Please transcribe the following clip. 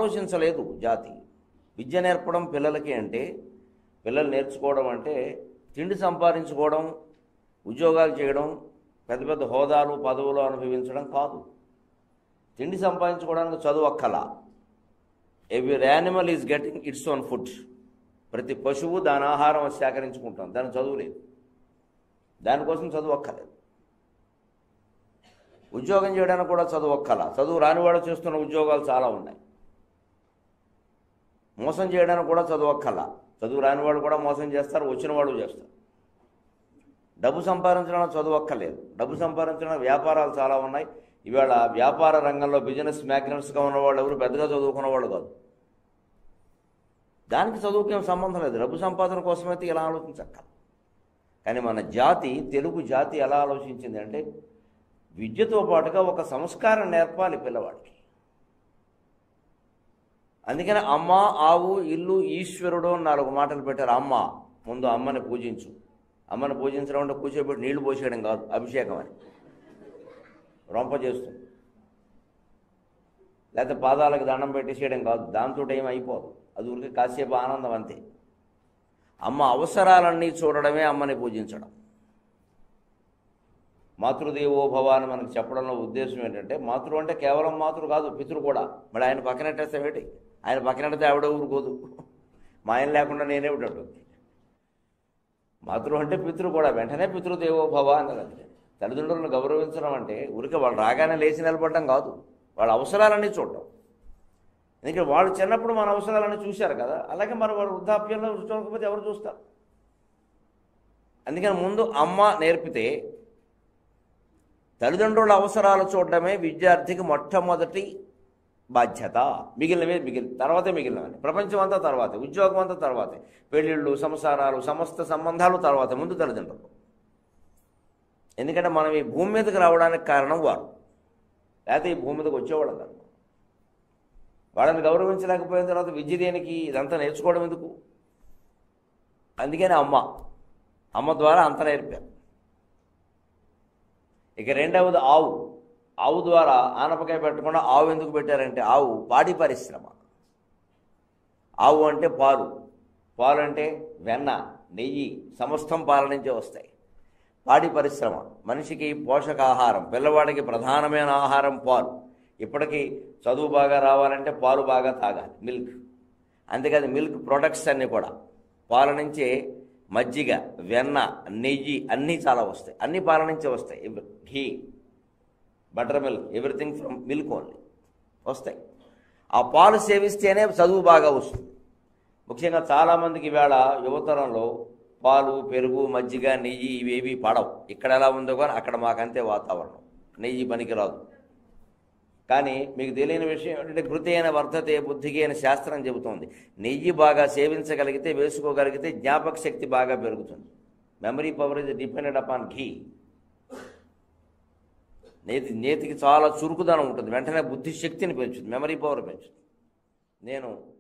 ఆలోచించలేదు జాతి విద్య నేర్పడం పిల్లలకి అంటే పిల్లలు నేర్చుకోవడం అంటే తిండి సంపాదించుకోవడం ఉద్యోగాలు చేయడం పెద్ద పెద్ద హోదాలు పదవులు అనుభవించడం కాదు తిండి సంపాదించుకోవడానికి చదువు అక్కల every animal is getting its own food ప్రతి పశువు దాని ఆహారం సేకరించుకుంటాం దాని చదువు లేదు దానికోసం చదువు అక్కలేదు ఉద్యోగం చేయడానికి కూడా చదువు ఒక్కల చదువు రానివాడు చేస్తున్న ఉద్యోగాలు చాలా ఉన్నాయి మోసం చేయడానికి కూడా చదువు ఒక్కల చదువు రానివాడు కూడా మోసం చేస్తారు వచ్చిన వాళ్ళు చేస్తారు డబ్బు సంపాదించడానికి చదువు ఒక్కలేదు డబ్బు సంపాదించడానికి వ్యాపారాలు చాలా ఉన్నాయి ఇవాళ వ్యాపార రంగంలో బిజినెస్ మ్యాగ్నెట్స్గా ఉన్నవాళ్ళు ఎవరు పెద్దగా చదువుకున్న వాళ్ళు కాదు దానికి చదువుకి ఏం సంబంధం లేదు డబ్బు సంపాదన కోసమైతే ఇలా ఆలోచించక్క కానీ మన జాతి తెలుగు జాతి ఎలా ఆలోచించింది అంటే విద్యతో పాటుగా ఒక సంస్కారం నేర్పాలి పిల్లవాడికి అందుకని అమ్మ ఆవు ఇల్లు ఈశ్వరుడు అని నాలుగు మాటలు పెట్టారు అమ్మ ముందు అమ్మని పూజించు అమ్మని పూజించడం అంటే కూర్చోబెట్టి నీళ్లు పోసేయడం కాదు అభిషేకం అని రొంప చేస్తుంది లేకపోతే పాదాలకు దండం పెట్టేసేయడం కాదు దాంతో ఏం అయిపోదు అది ఊరికి కాసేపు ఆనందం అంతే అమ్మ అవసరాలన్నీ చూడడమే అమ్మని పూజించడం మాతృదేవో భవ అని మనకు చెప్పడంలో ఉద్దేశం ఏంటంటే మాతృ అంటే కేవలం మాతృ కాదు పితృ కూడా మరి ఆయన పక్కనట్టేస్తే ఏంటి ఆయన పక్కనట్టే ఆవిడ ఊరుకోదు మా ఆయన లేకుండా నేనేమిటంటుంది మాతృ అంటే పితృ కూడా వెంటనే పితృదేవో భవ అన్నది అంతే తల్లిదండ్రులను గౌరవించడం అంటే ఊరికే వాళ్ళు రాగానే లేచి నిలబడడం కాదు వాళ్ళ అవసరాలన్నీ చూడడం ఎందుకంటే వాళ్ళు చిన్నప్పుడు మన అవసరాలన్నీ చూశారు కదా అలాగే మరి వాళ్ళు వృద్ధాప్యంలో చూడకపోతే ఎవరు చూస్తారు అందుకని ముందు అమ్మ నేర్పితే తల్లిదండ్రుల అవసరాలు చూడడమే విద్యార్థికి మొట్టమొదటి బాధ్యత మిగిలినవే మిగిలి తర్వాతే మిగిలినవని ప్రపంచం అంతా తర్వాతే ఉద్యోగం అంతా తర్వాతే పెళ్ళిళ్ళు సంసారాలు సమస్త సంబంధాలు తర్వాత ముందు తల్లిదండ్రులు ఎందుకంటే మనం ఈ భూమి మీదకి రావడానికి కారణం వారు లేకపోతే ఈ భూమి మీదకి వచ్చేవాళ్ళం కాదు వాళ్ళని గౌరవించలేకపోయిన తర్వాత విద్య దేనికి ఇదంతా నేర్చుకోవడం ఎందుకు అందుకని అమ్మ అమ్మ ద్వారా అంత నేర్పారు ఇక రెండవది ఆవు ఆవు ద్వారా ఆనపకాయ పెట్టకుండా ఆవు ఎందుకు పెట్టారంటే ఆవు పాడి పరిశ్రమ ఆవు అంటే పాలు పాలు అంటే వెన్న నెయ్యి సమస్తం పాల నుంచే వస్తాయి పాడి పరిశ్రమ మనిషికి పోషకాహారం పిల్లవాడికి ప్రధానమైన ఆహారం పాలు ఇప్పటికీ చదువు బాగా రావాలంటే పాలు బాగా తాగాలి మిల్క్ అంతేకాదు మిల్క్ ప్రొడక్ట్స్ అన్నీ కూడా పాల నుంచే మజ్జిగ వెన్న నెయ్యి అన్నీ చాలా వస్తాయి అన్ని పాల నుంచే వస్తాయి ghee butter milk everything from milk only వస్తాయి ఆ పాలు సేవిస్తేనే చదువు బాగా వస్తుంది ముఖ్యంగా చాలామందికి ఈవేళ యువతరంలో పాలు పెరుగు మజ్జిగ నెయ్యి ఇవేవి పడవు ఇక్కడ ఎలా ఉందో కానీ అక్కడ మాకంతే వాతావరణం నెయ్యి పనికిరాదు కానీ మీకు తెలియని విషయం ఏంటంటే కృతి అయిన వర్ధతే బుద్ధికి అయిన శాస్త్రం చెబుతోంది నెయ్యి బాగా సేవించగలిగితే వేసుకోగలిగితే జ్ఞాపక శక్తి బాగా పెరుగుతుంది memory power is depended upon ghee నేతి నేతికి చాలా చురుకుదనం ఉంటుంది వెంటనే బుద్ధి శక్తిని పెంచుతుంది మెమరీ పవర్ పెంచుతుంది నేను